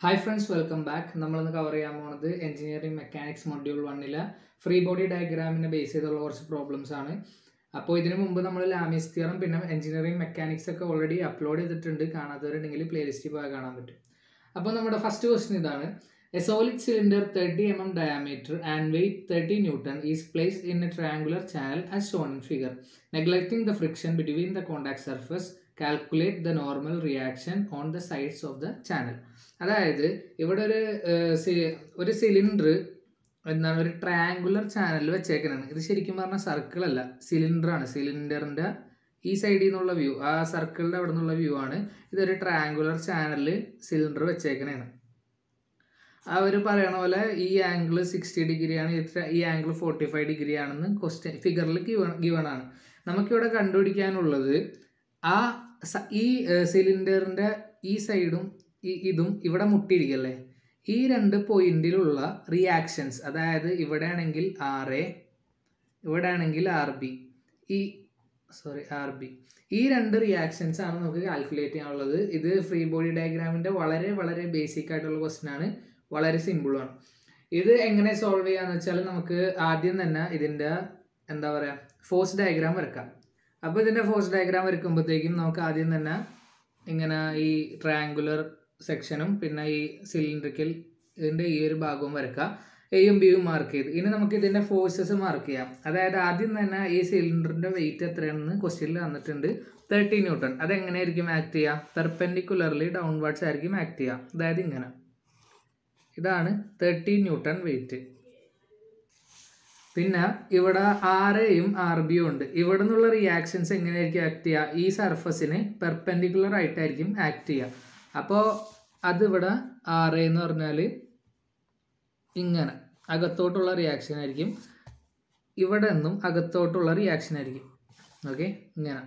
hi friends welcome back നമ്മളിന്ന് cover ചെയ്യാൻ പോകുന്നത് എഞ്ചിനീയറിംഗ് മെക്കാനിക്സ് മൊഡ്യൂൾ വണ്ണിലെ ഫ്രീ ബോഡി ഡയഗ്രാമിനെ ബേസ് ചെയ്തുള്ള കുറച്ച് പ്രോബ്ലംസ് ആണ് അപ്പോൾ ഇതിനു മുമ്പ് നമ്മൾ ലാമിസ് തിയറും പിന്നെ എഞ്ചിനീയറിംഗ് മെക്കാനിക്സ് ഒക്കെ ഓൾറെഡി അപ്ലോഡ് ചെയ്തിട്ടുണ്ട് കാണാത്തവരുണ്ടെങ്കിൽ പ്ലേലിസ്റ്റിൽ പോയാൽ കാണാൻ പറ്റും അപ്പോൾ നമ്മുടെ ഫസ്റ്റ് ക്വസ്റ്റ്യൻ ഇതാണ് a solid cylinder thirty m m diameter and weight thirty newton is placed in a triangular channel as shown in figure neglecting the friction between the contact surface calculate the normal reaction on the sides of the channel അതായത് ഇവിടെ ഒരു ഏഹ്, C- ഒരു cylinder എന്താണ് ഒരു triangular channel വെച്ചേക്കണാണ് ഇത് ശരിക്കും പറഞ്ഞാൽ circle അല്ല സിലിണ്ടർ ആണ് സിലിണ്ടറിന്റെ ഈ സൈഡിൽ നിന്നുള്ള വ്യൂ ആ സർക്കിളിന്റെ അവിടെ നിന്നുള്ള വ്യൂ ആണ് ഇതൊരു ട്രയാങ്കുലർ ചാനലിൽ സിലിണ്ടർ വെച്ചേക്കണേണ് അവർ പറയണ പോലെ ഈ ആംഗിൾ സിക്സ്റ്റി ഡിഗ്രിയാണ് ഈ ആംഗിൾ ഫോർട്ടി ഫൈവ് ഡിഗ്രി ആണെന്ന് ക്വസ്റ്റ്യൻ ഫിഗറിൽ ഗിവൺ ഗിവൺ ആണ് നമുക്കിവിടെ കണ്ടുപിടിക്കാനുള്ളത് ആ സ- ഈ സിലിണ്ടറിന്റെ ഈ സൈഡും ഈ ഇതും ഇവിടെ മുട്ടിയിരിക്കല്ലേ ഈ രണ്ട് പോയിന്റിലുള്ള റിയാക്ഷൻസ് അതായത് ഇവിടെ ആണെങ്കിൽ ആർ എ ഇവിടെ ആണെങ്കിൽ ആർ ബി ഈ സോറി ആർ ബി ഈ രണ്ട് റിയാക്ഷൻസ് ആണ് നമുക്ക് കാൽക്കുലേറ്റ് ചെയ്യാനുള്ളത് ഇത് ഫ്രീ ബോഡി ഡയഗ്രാമിന്റെ വളരെ വളരെ ബേസിക് ആയിട്ടുള്ള ക്വസ്റ്റ്യൻ ആണ് വളരെ സിമ്പിളുമാണ് ഇത് എങ്ങനെ സോൾവ് ചെയ്യാന്ന് വെച്ചാൽ നമുക്ക് ആദ്യം തന്നെ ഇതിന്റെ എന്താ പറയാ ഫോഴ്സ് ഡയഗ്രാം വരക്കാം അപ്പോൾ ഇതിന്റെ ഫോഴ്സ് ഡയഗ്രാം വരയ്ക്കുമ്പോഴത്തേക്കും നമുക്ക് ആദ്യം തന്നെ ഇങ്ങനെ ഈ ട്രയാങ്കുലർ സെക്ഷനും പിന്നെ ഈ സിലിണ്ടറിക്കൽ ഇതിന്റെ ഈ ഒരു ഭാഗവും വരക്കാം എയും ബിയും മാർക്ക് ചെയ്ത് ഇനി നമുക്ക് ഇതിന്റെ ഫോഴ്സസ് മാർക്ക് ചെയ്യാം അതായത് ആദ്യം തന്നെ ഈ സിലിണ്ടറിന്റെ വെയിറ്റ് എത്രയാണെന്ന് ക്വസ്റ്റ്യനിൽ തന്നിട്ടുണ്ട് തേർട്ടി ന്യൂട്ടൺ അത് എങ്ങനെയായിരിക്കും ആക്ട് ചെയ്യുക പെർപെൻഡിക്കുലർലി ഡൗൺവേർഡ്സ് ആയിരിക്കും ആക്ട് ചെയ്യുക അതായത് ഇങ്ങനെ ഇതാണ് തേർട്ടി ന്യൂട്ടൺ വെയിറ്റ് പിന്നെ ഇവിടെ ആർ എയും ആർ ബിയും ഉണ്ട് ഇവിടെ നിന്നുള്ള റിയാക്ഷൻസ് എങ്ങനെയായിരിക്കും ആക്ട് ചെയ്യുക ഈ സർഫസിന് പെർപെൻഡിക്കുലർ ആയിട്ടായിരിക്കും ആക്ട് ചെയ്യുക അപ്പോൾ അതിവിടെ ആർ എ എന്ന് പറഞ്ഞാൽ ഇങ്ങനെ അകത്തോട്ടുള്ള റിയാക്ഷൻ ആയിരിക്കും ഇവിടെ നിന്നും അകത്തോട്ടുള്ള റിയാക്ഷൻ ആയിരിക്കും ഓക്കെ ഇങ്ങനെ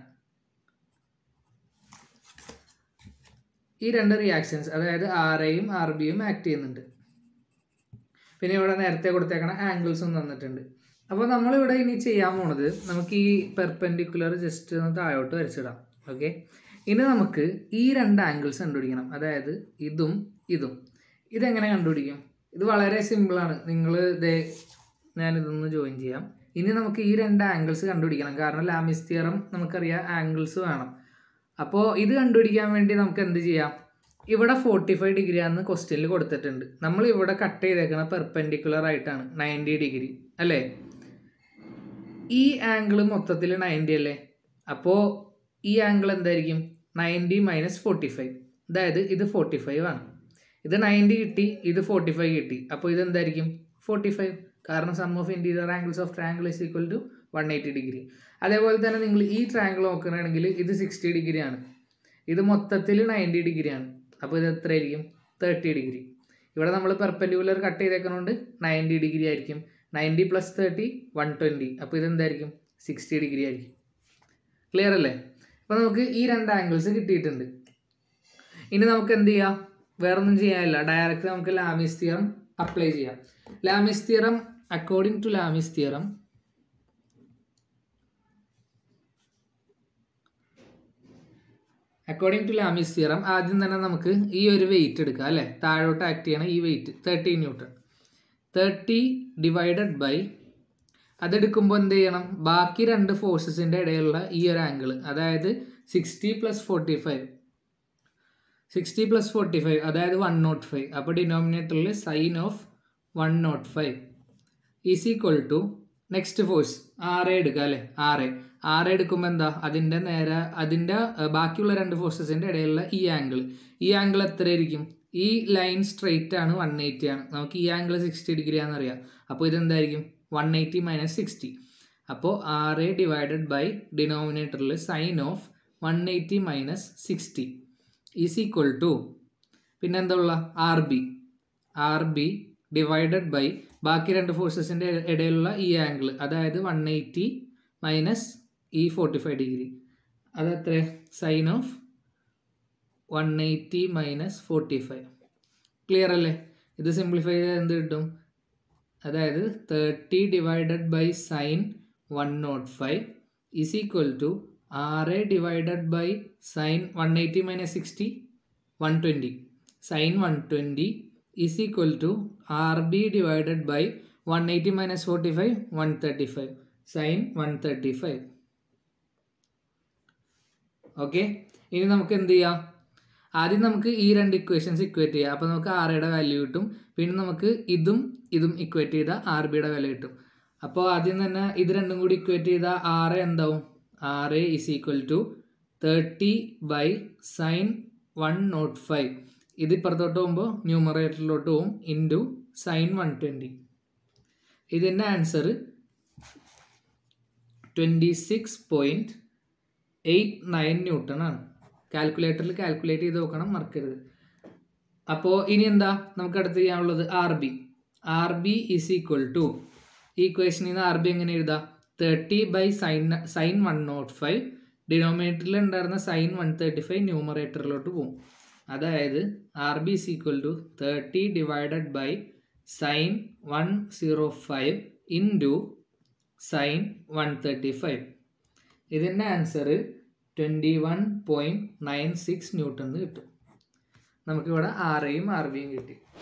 ഈ രണ്ട് റിയാക്ഷൻസ് അതായത് ആർ എയും ആർ ബിയും ആക്ട് ചെയ്യുന്നുണ്ട് പിന്നെ ഇവിടെ നേരത്തെ കൊടുത്തേക്കണ ആംഗിൾസും തന്നിട്ടുണ്ട് അപ്പോൾ നമ്മളിവിടെ ഇനി ചെയ്യാൻ പോണത് നമുക്ക് ഈ പെർപെൻഡിക്കുലർ ജസ്റ്റ് ഒന്ന് താഴോട്ട് വരച്ചിടാം ഓക്കെ ഇനി നമുക്ക് ഈ രണ്ട് ആംഗിൾസ് കണ്ടുപിടിക്കണം അതായത് ഇതും ഇതും ഇതെങ്ങനെ കണ്ടുപിടിക്കും ഇത് വളരെ സിമ്പിളാണ് നിങ്ങൾ ഇതേ ഞാനിതൊന്ന് ജോയിൻ ചെയ്യാം ഇനി നമുക്ക് ഈ രണ്ട് ആംഗിൾസ് കണ്ടുപിടിക്കണം കാരണം ലാമിസ് തിയറം നമുക്കറിയാം ആംഗിൾസ് വേണം അപ്പോൾ ഇത് കണ്ടുപിടിക്കാൻ വേണ്ടി നമുക്ക് എന്ത് ചെയ്യാം ഇവിടെ ഫോർട്ടി ഫൈവ് ഡിഗ്രി ആണെന്ന് ക്വസ്റ്റ്യനിൽ കൊടുത്തിട്ടുണ്ട് നമ്മൾ ഇവിടെ കട്ട് ചെയ്തേക്കണ പെർപെൻഡിക്കുലർ ആയിട്ടാണ് നയൻറ്റി ഡിഗ്രി അല്ലേ ഈ ആംഗിൾ മൊത്തത്തിൽ നയൻറ്റി അല്ലേ അപ്പോൾ ഈ ആംഗിൾ എന്തായിരിക്കും നയൻറ്റി മൈനസ് ഫോർട്ടി ഫൈവ് അതായത് ഇത് ഫോർട്ടി ഫൈവ് ആണ് ഇത് നയൻറ്റി കിട്ടി ഇത് ഫോർട്ടി ഫൈവ് കിട്ടി അപ്പോൾ ഇത് എന്തായിരിക്കും ഫോർട്ടി ഫൈവ് കാരണം sum of interior angles of triangle is equal to one eighty degree അതേപോലെ തന്നെ നിങ്ങൾ ഈ ട്രയാങ്കിൾ നോക്കുകയാണെങ്കിൽ ഇത് സിക്സ്റ്റി ഡിഗ്രി ആണ് ഇത് മൊത്തത്തിൽ നയൻറ്റി ഡിഗ്രി ആണ് അപ്പോൾ ഇത് എത്രയായിരിക്കും തേർട്ടി ഡിഗ്രി ഇവിടെ നമ്മൾ പെർപെൻഡിക്കുലർ കട്ട് ചെയ്തേക്കുന്നതുകൊണ്ട് നയൻറ്റി ഡിഗ്രി ആയിരിക്കും ninety plus thirty one twenty അപ്പോൾ ഇതെന്തായിരിക്കും സിക്സ്റ്റി ഡിഗ്രി ആയിരിക്കും ക്ലിയർ അല്ലേ അപ്പോൾ നമുക്ക് ഈ രണ്ട് ആംഗിൾസ് കിട്ടിയിട്ടുണ്ട് ഇനി നമുക്ക് എന്ത് ചെയ്യാം വേറൊന്നും ചെയ്യാനില്ല ഡയറക്റ്റ് നമുക്ക് ലാമിസ് തിയറം അപ്ലൈ ചെയ്യാം Lami's theorem according to Lami's theorem according to Lami's theorem ആദ്യം തന്നെ നമുക്ക് ഈ ഒരു വെയിറ്റ് എടുക്കാം അല്ലേ താഴോട്ട് ആക്ട് ചെയ്യണ ഈ weight thirty newton thirty divided by അതെടുക്കുമ്പോൾ എന്ത് ചെയ്യണം ബാക്കി രണ്ട് ഫോഴ്സസിൻ്റെ ഇടയിലുള്ള ഈ ഒരു ആംഗിൾ അതായത് sixty plus forty five sixty plus forty five അതായത് വൺ നോട്ട് ഫൈവ് അപ്പോൾ ഡിനോമിനേറ്ററിൽ sine of one nought five is equal to next force R A എടുക്കുക അല്ലേ ആർ എ ആർ എ എടുക്കുമ്പോൾ എന്താ അതിൻ്റെ നേരെ അതിൻ്റെ ഏഹ്, ബാക്കിയുള്ള രണ്ട് ഫോഴ്സസിൻ്റെ ഇടയിലുള്ള ഈ ആംഗിൾ ഈ ആംഗിൾ എത്രയായിരിക്കും ഈ ലൈൻ സ്ട്രെയിറ്റ് ആണ് വൺ എയ്റ്റി ആണ് നമുക്ക് ഈ ആംഗിൾ സിക്സ്റ്റി ഡിഗ്രി ആണെന്നറിയാം അപ്പോൾ ഇതെന്തായിരിക്കും വൺ എയ്റ്റി മൈനസ് സിക്സ്റ്റി അപ്പോൾ ആർ എ ഡിവൈഡഡ് ബൈ ഡിനോമിനേറ്ററിൽ sine of one eighty minus sixty is equal to പിന്നെന്താ ഉള്ള R B R B divided by ബാക്കി രണ്ട് ഫോഴ്സസിൻ്റെ ഇടയിലുള്ള ഈ ആംഗിൾ അതായത് വൺ എയ്റ്റി മൈനസ് ഈ ഫോർട്ടി ഫൈവ് ഡിഗ്രി അത് എത്ര sine of one eighty minus forty five clear അല്ലേ ഇത് സിംപ്ലിഫൈ ചെയ്താൽ എന്ത് കിട്ടും അതായത് thirty divided by sine one nought five is equal to R divided by sine one eighty minus sixty one twenty sine one twenty is equal to R B divided by one eighty minus forty five one thirty five sine one thirty five okay ഇനി നമുക്ക് എന്ത് ചെയ്യാം ആദ്യം നമുക്ക് ഈ രണ്ട് equations equate ചെയ്യാം അപ്പോൾ നമുക്ക് ആറയുടെ വാല്യൂ കിട്ടും പിന്നെ നമുക്ക് ഇതും ഇതും ഇക്വേറ്റ് ചെയ്താൽ ആർ ബിയുടെ വില കിട്ടും അപ്പോൾ ആദ്യം തന്നെ ഇത് രണ്ടും കൂടി ഇക്വേറ്റ് ചെയ്താൽ ആറ് എന്താവും R is equal to thirty by sine one nought five ഇത് ഇപ്പുറത്തോട്ട് പോകുമ്പോൾ ന്യൂമറേറ്ററിലോട്ട് പോകും ഇൻറ്റു സൈൻ വൺ ട്വൻറ്റി ഇതിൻ്റെ answer twenty six point eight nine newton ആണ് കാൽക്കുലേറ്ററിൽ കാൽക്കുലേറ്റ് ചെയ്ത് നോക്കണം മറക്കരുത് അപ്പോൾ ഇനി എന്താ നമുക്ക് അടുത്ത് ചെയ്യാനുള്ളത് R B R B is equal to ഈ ഇക്വേഷനിൽ നിന്ന് ആർ ബി എങ്ങനെ എഴുതാം thirty by sine sine one nought five ഡിനോമിനേറ്ററിൽ ഉണ്ടായിരുന്ന സൈൻ വൺ തേർട്ടി ഫൈവ് ന്യൂമറേറ്ററിലോട്ട് പോകും അതായത് R B is equal to thirty divided by sine one zero five into sine one thirty five ഇതിൻ്റെ answer twenty one point nine six newton കിട്ടും നമുക്കിവിടെ R എയും R ബിയും കിട്ടി